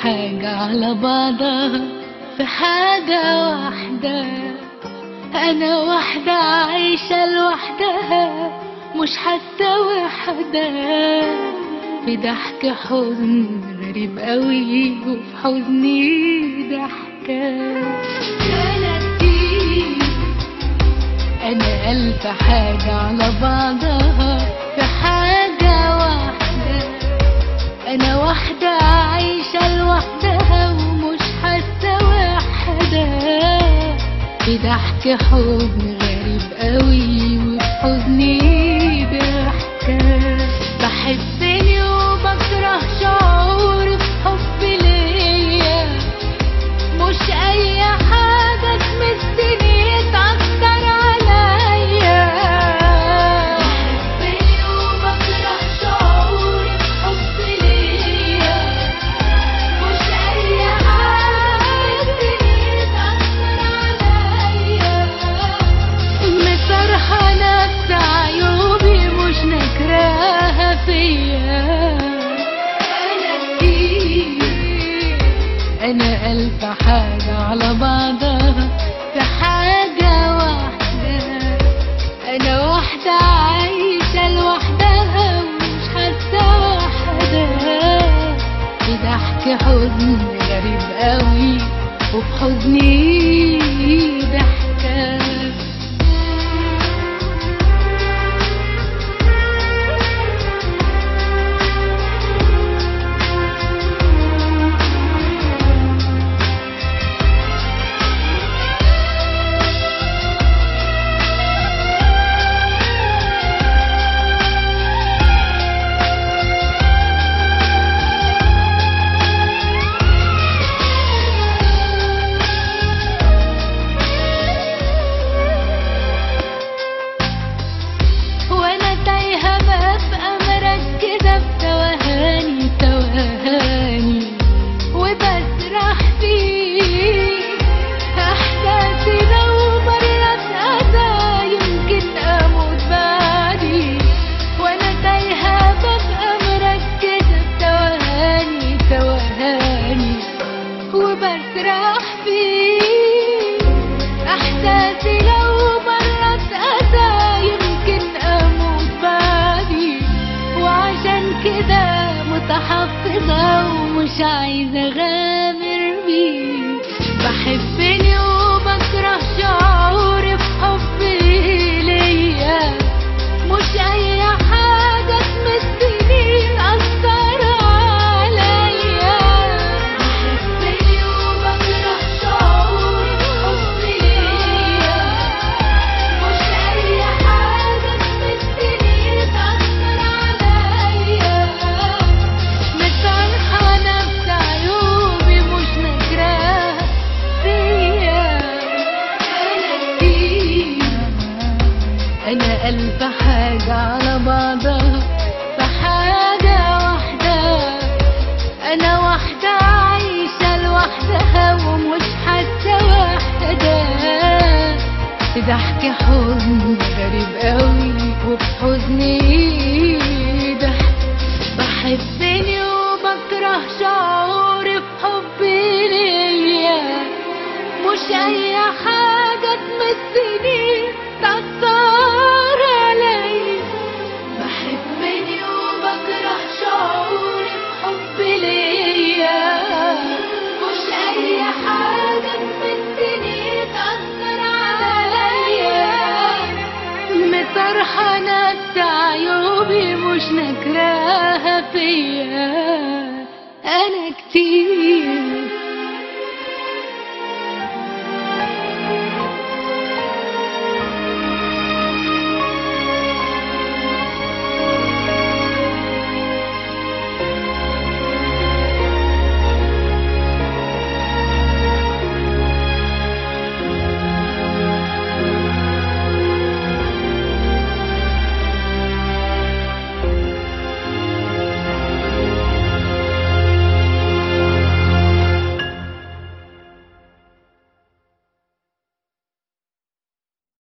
حاجة على بعضها في حاجة واحدة أنا واحدة عايشة لوحدها مش حاسة وحدة في ضحك حزن غريب قوي وفي حزني ضحكة أنا كتير أنا ألف حاجة على بعضها في حاجة واحدة أنا واحدة عايشة لوحدها ومش حاسة وحدة في ضحك حزن غريب قوي وفي حزني ضحكة بحبني وبكره شعور بحب ليا مش أي حاجة تمسني تأثر عليا بحبني وبكره شعور بحب ليا مش أي حاجة تمسني تأثر عليا مسرحة نفس عيوبي مش نكراها فيا أنا كتير أنا ألف حاجة على بعضها في حاجة واحدة أنا واحدة عايشة لوحدها ومش حاسة وحدها في ضحك حزن غريب قوي وفي حزني ضحكة وانا تايهة ببقى مركزة في توهاني توهاني وبسرح فيه احساسي لو مرت اذى يمكن اموت بعدي وانا تايهة ببقى مركزة في توهاني توهاني وبسرح فيه احساسي لو مرت اذى يمكن اموت بعدي وعشان كده متحفظة ومش عايزة اغامر بيه بحبني وبكره شعوري بحبي ليا مش اي حاجة تمسني تأثر عليا بحبني وبكره شعوري بحبي ليا مش اي حاجة تمسني تأثر عليا مسامحة نفس عيوبي مش نكراها فيا أنا كتير أنا ألف حاجة على بعضها في حاجة واحدة أنا واحدة عايشة لوحدها ومش حاسة وحدة في ضحك حزن غريب قوي وفي حزني ضحك بحبني وبكره شعوري بحبي ليا مش أي حاجة تمسني تأثر عليا بحبني وبكره شعوري بحبي ليا مش أي حاجة تمسني تأثر عليا مطرحة نفس عيوبي مش نكراها فيا أنا كتير